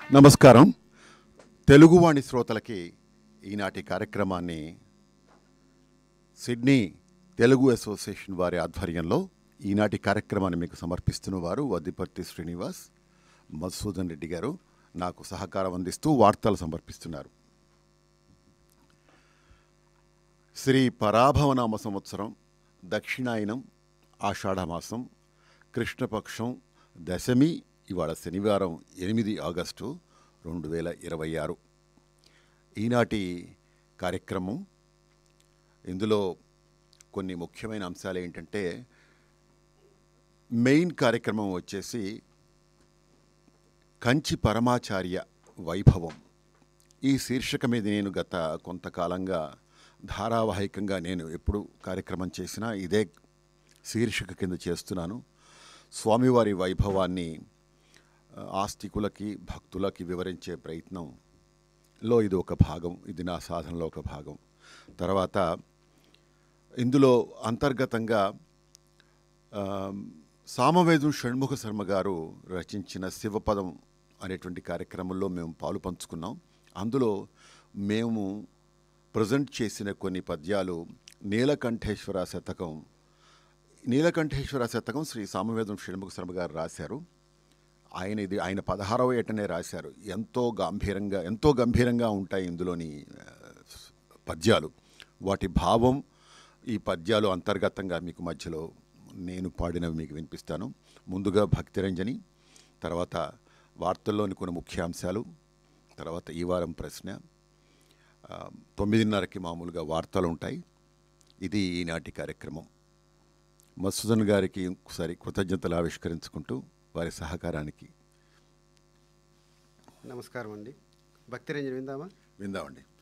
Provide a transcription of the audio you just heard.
నమస్కారం తెలుగువాణి శ్రోతలకి ఈనాటి కార్యక్రమాన్ని సిడ్నీ తెలుగు అసోసియేషన్ వారి ఆధ్వర్యంలో ఈనాటి కార్యక్రమాన్ని మీకు సమర్పిస్తున్న వారు వద్దిపర్తి శ్రీనివాస్ మధుసూదన్ రెడ్డి గారు నాకు సహకారం అందిస్తూ వార్తలు సమర్పిస్తున్నారు శ్రీ పరాభవనామ సంవత్సరం దక్షిణాయనం ఆషాఢమాసం కృష్ణపక్షం దశమి ఇవాళ శనివారం ఎనిమిది ఆగస్టు రెండు వేల ఇరవై ఆరు ఈనాటి కార్యక్రమం ఇందులో కొన్ని ముఖ్యమైన అంశాలు ఏంటంటే మెయిన్ కార్యక్రమం వచ్చేసి కంచి పరమాచార్య వైభవం ఈ శీర్షిక మీద నేను గత కొంతకాలంగా ధారావాహికంగా నేను ఎప్పుడు కార్యక్రమం చేసినా ఇదే శీర్షిక కింద చేస్తున్నాను స్వామివారి వైభవాన్ని ఆ, ఆస్తికులకి భక్తులకి వివరించే ప్రయత్నంలో ఇది ఒక భాగం ఇది నా సాధనలో ఒక భాగం తర్వాత ఇందులో అంతర్గతంగా ఆ, సామవేదం షణ్ముఖ శర్మ గారు రచించిన శివపదం అనేటువంటి కార్యక్రమంలో మేము పాలు పంచుకున్నాం అందులో మేము ప్రజెంట్ చేసిన కొన్ని పద్యాలు నీలకంఠేశ్వర శతకం నీలకంఠేశ్వర శతకం శ్రీ సామవేదం షణ్ముఖ శర్మ గారు రాశారు ఆయన ఇది ఆయన పదహారవ ఏటనే రాశారు ఎంతో గంభీరంగా ఎంతో గంభీరంగా ఉంటాయి ఇందులోని ఆ, పద్యాలు వాటి భావం ఈ పద్యాలు అంతర్గతంగా మీకు మధ్యలో నేను పాడినవి మీకు వినిపిస్తాను ముందుగా భక్తిరంజని తర్వాత వార్తల్లోని కొన్ని ముఖ్యాంశాలు తర్వాత ఈ వారం ప్రశ్న ఆ, తొమ్మిదిన్నరకి మామూలుగా వార్తలు ఉంటాయి ఇది ఈనాటి కార్యక్రమం మసూదన్ గారికి ఒకసారి కృతజ్ఞతలు ఆవిష్కరించుకుంటూ వారి సహకారానికి నమస్కారం అండి భక్తి రంజన్ విందామా విందామండి